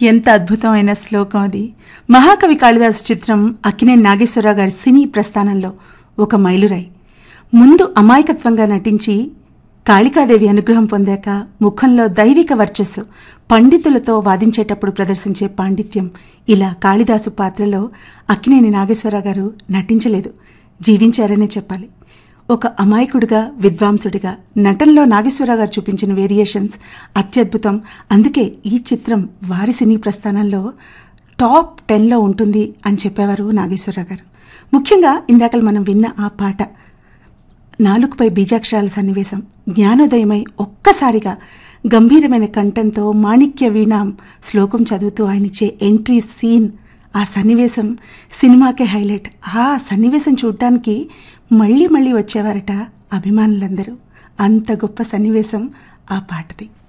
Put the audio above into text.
ఎంత అద్భుతమైన శ్లోకం అది మహాకవి కాళిదాసు చిత్రం అక్కినేని నాగేశ్వరరావు గారి సినీ ప్రస్థానంలో ఒక మైలురాయి ముందు అమాయకత్వంగా నటించి కాళికాదేవి అనుగ్రహం పొందాక ముఖంలో దైవిక వర్చస్సు పండితులతో వాదించేటప్పుడు ప్రదర్శించే పాండిత్యం ఇలా కాళిదాసు పాత్రలో అక్కినేని నాగేశ్వరరావు గారు నటించలేదు జీవించారనే చెప్పాలి ఒక అమాయకుడిగా విద్వాంసుడిగా నటనలో నాగేశ్వరరావు గారు చూపించిన వేరియేషన్స్ అత్యద్భుతం అందుకే ఈ చిత్రం వారి సినీ ప్రస్థానంలో టాప్ టెన్లో ఉంటుంది అని చెప్పేవారు నాగేశ్వరరావు గారు ముఖ్యంగా ఇందాక మనం విన్న ఆ పాట నాలుగుపై బీజాక్షరాల సన్నివేశం జ్ఞానోదయమై ఒక్కసారిగా గంభీరమైన కంఠంతో మాణిక్య వీణాం శ్లోకం చదువుతూ ఆయనిచ్చే ఎంట్రీ సీన్ ఆ సన్నివేశం సినిమాకే హైలైట్ ఆ సన్నివేశం చూడటానికి మళ్ళీ మళ్ళీ వచ్చేవారట అభిమానులందరూ అంత గొప్ప సన్నివేశం ఆ పాటది